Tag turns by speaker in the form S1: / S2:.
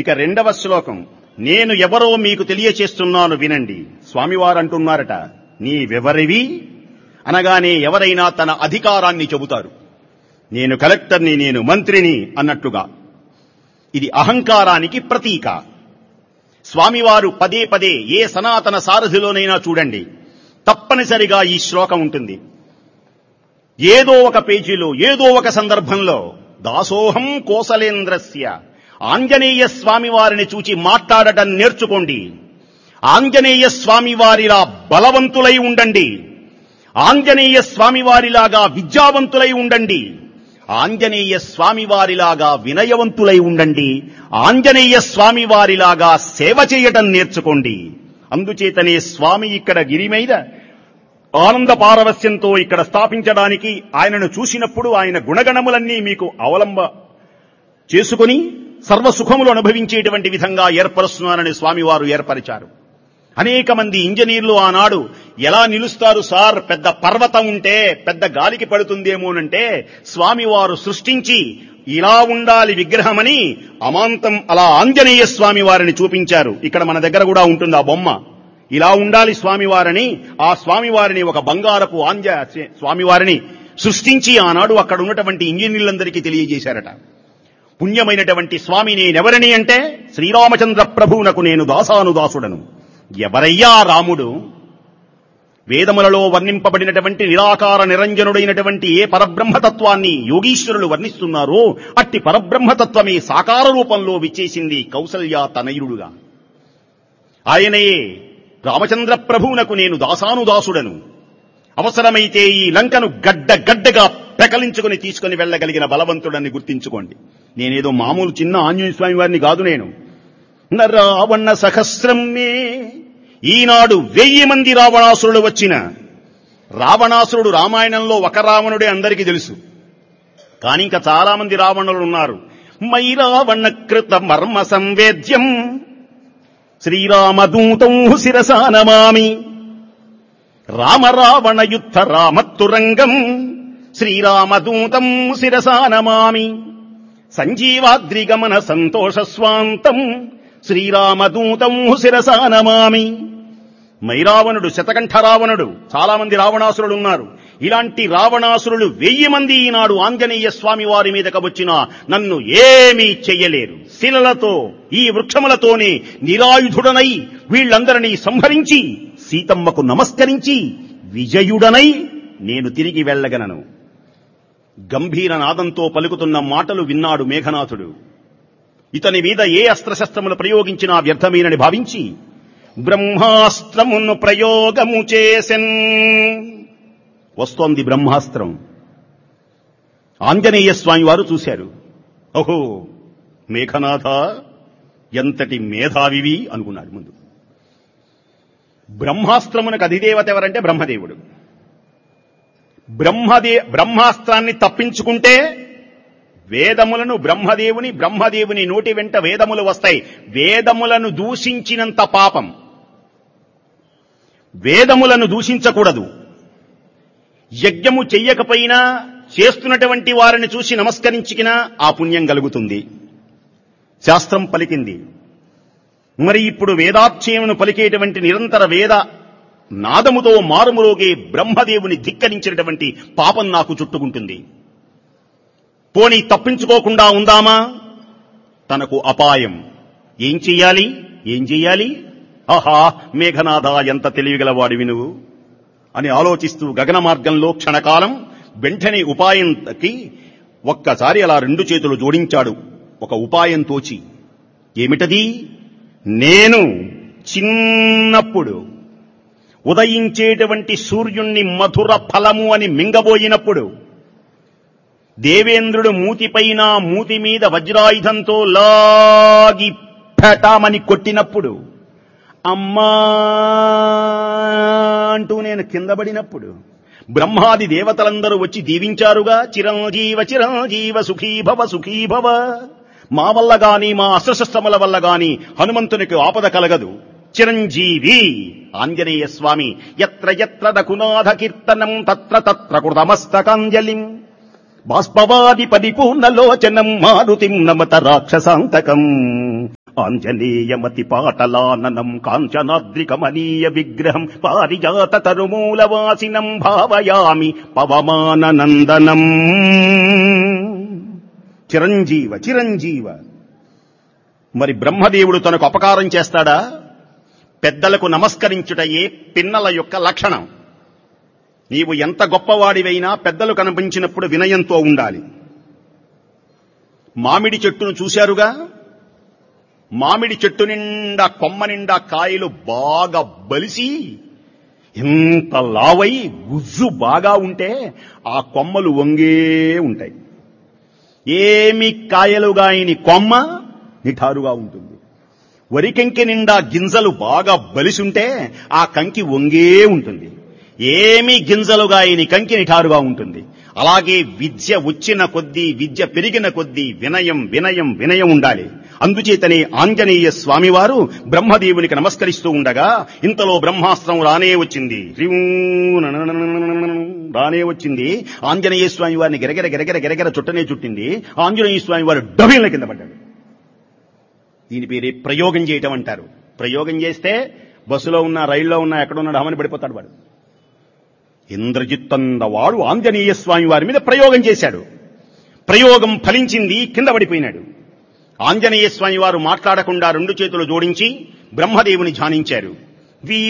S1: ఇక రెండవ శ్లోకం నేను ఎవరో మీకు తెలియచేస్తున్నాను వినండి స్వామివారు అంటున్నారట నీవెవరివి అనగానే ఎవరైనా తన అధికారాన్ని చెబుతారు నేను కలెక్టర్ని నేను మంత్రిని అన్నట్లుగా ఇది అహంకారానికి ప్రతీక స్వామివారు పదే పదే ఏ సనాతన సారథిలోనైనా చూడండి తప్పనిసరిగా ఈ శ్లోకం ఉంటుంది ఏదో ఒక పేజీలో ఏదో ఒక సందర్భంలో దాసోహం కోసలేంద్రస్య ఆంజనేయ స్వామి వారిని చూచి మాట్లాడటం నేర్చుకోండి ఆంజనేయ స్వామి వారిలా బలవంతులై ఉండండి ఆంజనేయ స్వామి వారిలాగా విద్యావంతులై ఉండండి ఆంజనేయ స్వామి వారిలాగా వినయవంతులై ఉండండి ఆంజనేయ స్వామి వారిలాగా సేవ చేయటం నేర్చుకోండి అందుచేతనే స్వామి ఇక్కడ గిరి మీద ఆనంద పారవస్యంతో ఇక్కడ స్థాపించడానికి ఆయనను చూసినప్పుడు ఆయన గుణగణములన్నీ మీకు అవలంబ చేసుకుని సర్వసుఖములు అనుభవించేటువంటి విధంగా ఏర్పరుస్తున్నారని స్వామివారు ఏర్పరిచారు అనేక మంది ఇంజనీర్లు ఆనాడు ఎలా నిలుస్తారు సార్ పెద్ద పర్వతం ఉంటే పెద్ద గాలికి పడుతుందేమోనంటే స్వామివారు సృష్టించి ఇలా ఉండాలి విగ్రహమని అమాంతం అలా ఆంజనేయ స్వామి వారిని చూపించారు ఇక్కడ మన దగ్గర కూడా ఉంటుంది ఆ బొమ్మ ఇలా ఉండాలి స్వామివారిని ఆ స్వామివారిని ఒక బంగారపు ఆంజ స్వామివారిని సృష్టించి ఆనాడు అక్కడ ఉన్నటువంటి ఇంజనీర్లందరికీ తెలియజేశారట పుణ్యమైనటువంటి స్వామి నేనెవరని అంటే శ్రీరామచంద్ర ప్రభువునకు నేను దాసాను దాసుడను ఎవరయ్యా రాముడు వేదములలో వర్ణింపబడినటువంటి నిరాకార నిరంజనుడైనటువంటి ఏ పరబ్రహ్మతత్వాన్ని యోగీశ్వరులు వర్ణిస్తున్నారో అట్టి పరబ్రహ్మతత్వమే సాకార రూపంలో విచ్చేసింది కౌసల్య తనయుడుగా ఆయనయే రామచంద్ర ప్రభువునకు నేను దాసాను దాసుడను అవసరమైతే ఈ లంకను గడ్డ గడ్డగా పెకలించుకుని తీసుకుని వెళ్ళగలిగిన బలవంతుడని గుర్తించుకోండి నేనేదో మామూలు చిన్న ఆంజనేయ స్వామి వారిని కాదు నేను రావణ సహస్రమే ఈనాడు వెయ్యి మంది రావణాసురులు వచ్చిన రావణాసురుడు రామాయణంలో ఒక రావణుడే అందరికీ తెలుసు కానీ ఇంకా చాలా మంది రావణులు ఉన్నారు మై రావణ కృత మర్మ సంవేద్యం శ్రీరామదూతం శిరసా నమామి రామ రావణ యుద్ధ రామత్తురంగం శ్రీరామదూతం శిరసా నమామి సంజీవాద్రిగమన సంతోష స్వాంతం శ్రీరామదూతం శిరసా నమామి మైరావణుడు శతకంఠ రావణుడు చాలా మంది రావణాసురులు ఉన్నారు ఇలాంటి రావణాసురులు వెయ్యి మంది ఈనాడు ఆంజనేయ స్వామి వారి మీదకి వచ్చినా నన్ను ఏమీ చెయ్యలేరు శిలలతో ఈ వృక్షములతోనే నిరాయుధుడనై వీళ్ళందరినీ సంహరించి సీతమ్మకు నమస్కరించి విజయుడనై నేను తిరిగి వెళ్ళగలను గంభీర నాదంతో పలుకుతున్న మాటలు విన్నాడు మేఘనాథుడు ఇతని మీద ఏ అస్త్రశస్త్రములు ప్రయోగించినా వ్యర్థమేనని భావించి బ్రహ్మాస్త్రమును ప్రయోగము చేసెన్ వస్తోంది బ్రహ్మాస్త్రం ఆంజనేయ స్వామి వారు చూశారు ఓహో మేఘనాథ ఎంతటి మేధావివి అనుకున్నాడు ముందు బ్రహ్మాస్త్రమునకు అధిదేవత ఎవరంటే బ్రహ్మదేవుడు బ్రహ్మదే బ్రహ్మాస్త్రాన్ని తప్పించుకుంటే వేదములను బ్రహ్మదేవుని బ్రహ్మదేవుని నోటి వెంట వేదములు వస్తాయి వేదములను దూషించినంత పాపం వేదములను దూషించకూడదు యజ్ఞము చెయ్యకపోయినా చేస్తున్నటువంటి వారిని చూసి నమస్కరించికినా ఆ పుణ్యం కలుగుతుంది శాస్త్రం పలికింది మరి ఇప్పుడు వేదాధ్యయమును పలికేటువంటి నిరంతర వేద నాదముతో మారుమురోగే బ్రహ్మదేవుని ధిక్కరించినటువంటి పాపం నాకు చుట్టుకుంటుంది పోనీ తప్పించుకోకుండా ఉందామా తనకు అపాయం ఏం చెయ్యాలి ఏం చెయ్యాలి ఆహా మేఘనాథ ఎంత తెలివిగలవాడివి నువ్వు అని ఆలోచిస్తూ గగన మార్గంలో క్షణకాలం వెంటనే ఉపాయంకి ఒక్కసారి అలా రెండు చేతులు జోడించాడు ఒక ఉపాయం తోచి ఏమిటది నేను చిన్నప్పుడు ఉదయించేటువంటి సూర్యుణ్ణి మధుర ఫలము అని మింగబోయినప్పుడు దేవేంద్రుడు మూతిపైన మూతి మీద వజ్రాయుధంతో లాగి పెటామని కొట్టినప్పుడు అమ్మా అంటూ నేను కింద పడినప్పుడు బ్రహ్మాది దేవతలందరూ వచ్చి దీవించారుగా చిరంజీవ చిరంజీవ సుఖీభవ సుఖీభవ మా వల్ల గాని మా అస్త్రశస్త్రముల వల్ల గాని హనుమంతునికి ఆపద కలగదు చిరంజీవి ఆంజనేయ స్వామి ఎత్ర ఎత్ర రఘునాథ కీర్తనం తత్ర తత్ర కృతమస్తకాంజలిం బాష్పవాది పరిపూర్ణలోచనం మారుతిం నమత రాక్షసాంతకం ఆంజనేయమతి పాటలాననం కాంచనాద్రికమనీయ విగ్రహం పారిజాత తరుమూలవాసినం భావయామి పవమాననందనం చిరంజీవ చిరంజీవ మరి బ్రహ్మదేవుడు తనకు అపకారం చేస్తాడా పెద్దలకు నమస్కరించుటయే పిన్నల యొక్క లక్షణం నీవు ఎంత గొప్పవాడివైనా పెద్దలు కనిపించినప్పుడు వినయంతో ఉండాలి మామిడి చెట్టును చూశారుగా మామిడి చెట్టు నిండా కొమ్మ నిండా కాయలు బాగా బలిసి ఎంత లావై గుజ్జు బాగా ఉంటే ఆ కొమ్మలు వంగే ఉంటాయి ఏమి కాయలుగాయని కొమ్మ నిఠారుగా ఉంటుంది వరి కంకి నిండా గింజలు బాగా బలిసుంటే ఆ కంకి వంగే ఉంటుంది ఏమి గింజలుగాయని కంకి నిఠారుగా ఉంటుంది అలాగే విద్య వచ్చిన కొద్దీ విద్య పెరిగిన కొద్దీ వినయం వినయం వినయం ఉండాలి అందుచేతనే ఆంజనేయ స్వామివారు బ్రహ్మదేవునికి నమస్కరిస్తూ ఉండగా ఇంతలో బ్రహ్మాస్త్రం రానే వచ్చింది రివ్వు రానే వచ్చింది ఆంజనేయ స్వామి వారిని గిరగిర గిరగిర గిరగిర చుట్టనే చుట్టింది ఆంజనేయ స్వామి వారు డబిల కింద పడ్డాడు దీని పేరే ప్రయోగం చేయటం అంటారు ప్రయోగం చేస్తే బస్సులో ఉన్న రైల్లో ఉన్న ఎక్కడున్నాడు హమని పడిపోతాడు వాడు ఇంద్రజిత్తంద వాడు ఆంజనేయ స్వామి వారి మీద ప్రయోగం చేశాడు ప్రయోగం ఫలించింది కింద పడిపోయినాడు ఆంజనేయ స్వామి వారు మాట్లాడకుండా రెండు చేతులు జోడించి బ్రహ్మదేవుని ధ్యానించారు వీ